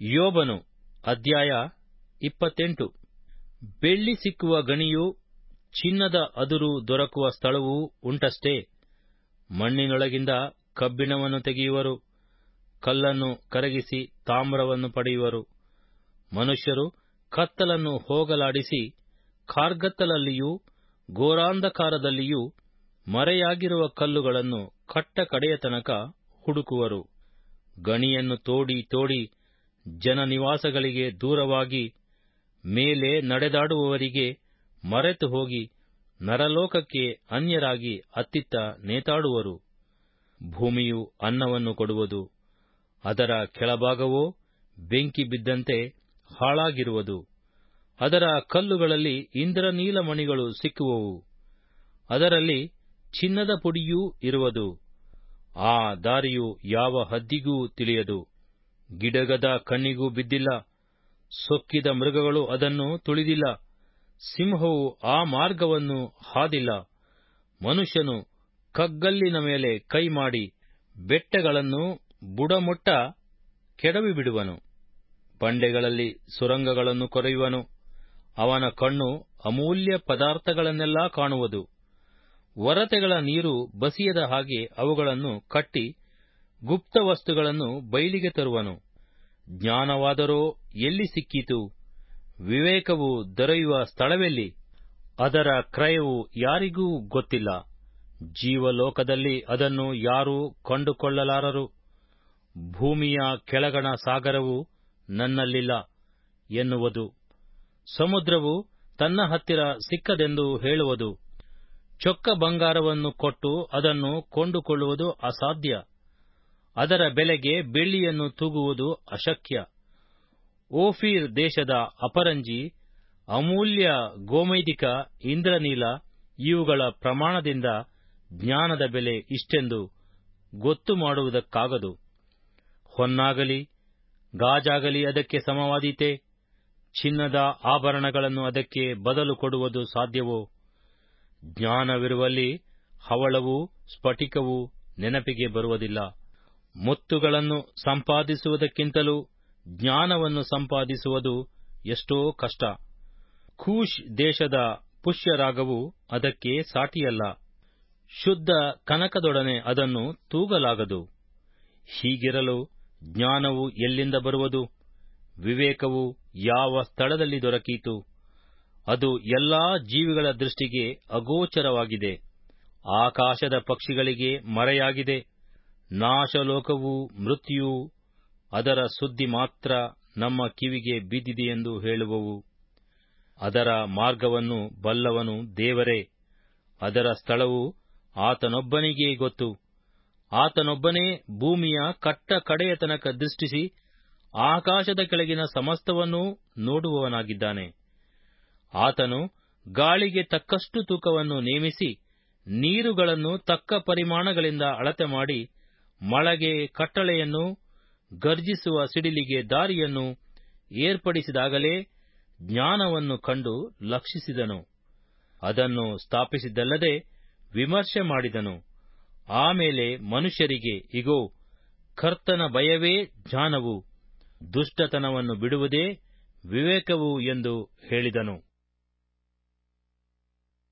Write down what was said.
ಯೋಬನು ಅಧ್ಯಾಯ ಇಪ್ಪತ್ತೆಂಟು ಬೆಳ್ಳಿ ಸಿಕ್ಕುವ ಗಣಿಯೂ ಚಿನ್ನದ ಅದುರು ದೊರಕುವ ಸ್ಥಳವೂ ಉಂಟಷ್ಟೇ ಮಣ್ಣಿನೊಳಗಿಂದ ಕಬ್ಬಿಣವನ್ನು ತೆಗೆಯುವರು ಕಲ್ಲನ್ನು ಕರಗಿಸಿ ತಾಮ್ರವನ್ನು ಪಡೆಯುವರು ಮನುಷ್ಯರು ಕತ್ತಲನ್ನು ಹೋಗಲಾಡಿಸಿ ಕಾರ್ಗತ್ತಲಲ್ಲಿಯೂ ಘೋರಾಂಧಕಾರದಲ್ಲಿಯೂ ಮರೆಯಾಗಿರುವ ಕಲ್ಲುಗಳನ್ನು ಕಟ್ಟ ಕಡೆಯ ತನಕ ಹುಡುಕುವರು ಗಣಿಯನ್ನು ತೋಡಿ ತೋಡಿ ಜನನಿವಾಸಗಳಿಗೆ ದೂರವಾಗಿ ಮೇಲೆ ನಡೆದಾಡುವವರಿಗೆ ಮರೆತು ಹೋಗಿ ನರಲೋಕಕ್ಕೆ ಅನ್ಯರಾಗಿ ಅತ್ತಿತ್ತ ನೇತಾಡುವರು ಭೂಮಿಯು ಅನ್ನವನ್ನು ಕೊಡುವುದು ಅದರ ಕೆಳಭಾಗವೋ ಬೆಂಕಿ ಬಿದ್ದಂತೆ ಹಾಳಾಗಿರುವುದು ಅದರ ಕಲ್ಲುಗಳಲ್ಲಿ ಇಂದ್ರನೀಲಮಣಿಗಳು ಸಿಕ್ಕುವವು ಅದರಲ್ಲಿ ಚಿನ್ನದ ಪುಡಿಯೂ ಇರುವುದು ಆ ದಾರಿಯು ಯಾವ ಹದ್ದಿಗೂ ತಿಳಿಯದು ಗಿಡಗದ ಕಣ್ಣಿಗೂ ಬಿದ್ದಿಲ್ಲ ಸೊಕ್ಕಿದ ಮೃಗಗಳು ಅದನ್ನು ತುಳಿದಿಲ್ಲ ಸಿಂಹವು ಆ ಮಾರ್ಗವನ್ನು ಹಾದಿಲ್ಲ ಮನುಷ್ಯನು ಕಗ್ಗಲ್ಲಿನ ಮೇಲೆ ಕೈ ಮಾಡಿ ಬೆಟ್ಟಗಳನ್ನು ಬುಡಮೊಟ್ಟ ಕೆಡವಿಬಿಡುವನು ಬಂಡೆಗಳಲ್ಲಿ ಸುರಂಗಗಳನ್ನು ಕೊರೆಯುವನು ಅವನ ಕಣ್ಣು ಅಮೂಲ್ಯ ಪದಾರ್ಥಗಳನ್ನೆಲ್ಲಾ ಕಾಣುವುದು ಒರತೆಗಳ ನೀರು ಬಸಿಯದ ಹಾಗೆ ಅವುಗಳನ್ನು ಕಟ್ಟಿ ಗುಪ್ತ ವಸ್ತುಗಳನ್ನು ಬಯಲಿಗೆ ತರುವನು ಜ್ಞಾನವಾದರೋ ಎಲ್ಲಿ ಸಿಕ್ಕೀತು ವಿವೇಕವು ದೊರೆಯುವ ಸ್ಥಳವೆಲ್ಲಿ ಅದರ ಕ್ರಯವು ಯಾರಿಗೂ ಗೊತ್ತಿಲ್ಲ ಜೀವಲೋಕದಲ್ಲಿ ಅದನ್ನು ಯಾರೂ ಕಂಡುಕೊಳ್ಳಲಾರರು ಭೂಮಿಯ ಕೆಳಗಣ ಸಾಗರವು ನನ್ನಲ್ಲಿಲ್ಲ ಎನ್ನುವುದು ಸಮುದ್ರವು ತನ್ನ ಹತ್ತಿರ ಸಿಕ್ಕದೆಂದು ಹೇಳುವುದು ಚೊಕ್ಕ ಬಂಗಾರವನ್ನು ಕೊಟ್ಟು ಅದನ್ನು ಕೊಂಡುಕೊಳ್ಳುವುದು ಅಸಾಧ್ಯ ಅದರ ಬೆಲೆಗೆ ಬೆಳ್ಳಿಯನ್ನು ತೂಗುವುದು ಅಶಕ್ಯ ಓಫೀರ್ ದೇಶದ ಅಪರಂಜಿ ಅಮೂಲ್ಯ ಗೋಮೈದಿಕ ಇಂದ್ರನೀಲ ಇವುಗಳ ಪ್ರಮಾಣದಿಂದ ಜ್ಞಾನದ ಬೆಲೆ ಇಷ್ಟೆಂದು ಗೊತ್ತು ಮಾಡುವುದಕ್ಕಾಗದು ಹೊನ್ನಾಗಲಿ ಗಾಜಾಗಲಿ ಅದಕ್ಕೆ ಸಮವಾದೀತೆ ಚಿನ್ನದ ಆಭರಣಗಳನ್ನು ಅದಕ್ಕೆ ಬದಲು ಕೊಡುವುದು ಸಾಧ್ಯವೋ ಜ್ಞಾನವಿರುವಲ್ಲಿ ಹವಳವೂ ಸ್ಫಟಿಕವೂ ನೆನಪಿಗೆ ಬರುವುದಿಲ್ಲ ಮುತ್ತುಗಳನ್ನು ಸಂಪಾದಿಸುವುದಕ್ಕಿಂತಲೂ ಜ್ಞಾನವನ್ನು ಸಂಪಾದಿಸುವುದು ಎಷ್ಟೋ ಕಷ್ಟ ಖೂಷ್ ದೇಶದ ಪುಷ್ಯರಾಗವು ಅದಕ್ಕೆ ಸಾಟಿಯಲ್ಲ ಶುದ್ಧ ಕನಕದೊಡನೆ ಅದನ್ನು ತೂಗಲಾಗದು ಹೀಗಿರಲು ಜ್ಞಾನವು ಎಲ್ಲಿಂದ ಬರುವುದು ವಿವೇಕವು ಯಾವ ಸ್ಥಳದಲ್ಲಿ ದೊರಕೀತು ಅದು ಎಲ್ಲಾ ಜೀವಿಗಳ ದೃಷ್ಟಿಗೆ ಅಗೋಚರವಾಗಿದೆ ಆಕಾಶದ ಪಕ್ಷಿಗಳಿಗೆ ಮರೆಯಾಗಿದೆ ನಾಶಲೋಕವೂ ಮೃತ್ಯುವು ಅದರ ಸುದ್ದಿ ಮಾತ್ರ ನಮ್ಮ ಕಿವಿಗೆ ಬಿದ್ದಿದೆಯೆಂದು ಹೇಳುವವು ಅದರ ಮಾರ್ಗವನ್ನು ಬಲ್ಲವನು ದೇವರೇ ಅದರ ಸ್ಥಳವು ಆತನೊಬ್ಬನಿಗೇ ಗೊತ್ತು ಆತನೊಬ್ಬನೇ ಭೂಮಿಯ ಕಟ್ಟ ಕಡೆಯ ತನಕ ದೃಷ್ಟಿಸಿ ಆಕಾಶದ ಕೆಳಗಿನ ಸಮಸ್ತವನ್ನೂ ನೋಡುವವನಾಗಿದ್ದಾನೆ ಆತನು ಗಾಳಿಗೆ ತಕ್ಕಷ್ಟು ತೂಕವನ್ನು ನೇಮಿಸಿ ನೀರುಗಳನ್ನು ತಕ್ಕ ಪರಿಮಾಣಗಳಿಂದ ಅಳತೆ ಮಾಡಿ ಮಳೆಗೆ ಕಟ್ಟಳೆಯನ್ನು ಗರ್ಜಿಸುವ ಸಿಡಿಲಿಗೆ ದಾರಿಯನ್ನು ಏರ್ಪಡಿಸಿದಾಗಲೇ ಜ್ಞಾನವನ್ನು ಕಂಡು ಲಕ್ಷಿಸಿದನು ಅದನ್ನು ಸ್ಥಾಪಿಸಿದ್ದಲ್ಲದೆ ವಿಮರ್ಶೆ ಮಾಡಿದನು ಆಮೇಲೆ ಮನುಷ್ಯರಿಗೆ ಇಗೋ ಕರ್ತನ ಭಯವೇ ಜ್ಞಾನವು ದುಷ್ಟತನವನ್ನು ಬಿಡುವುದೇ ವಿವೇಕವು ಎಂದು ಹೇಳಿದನು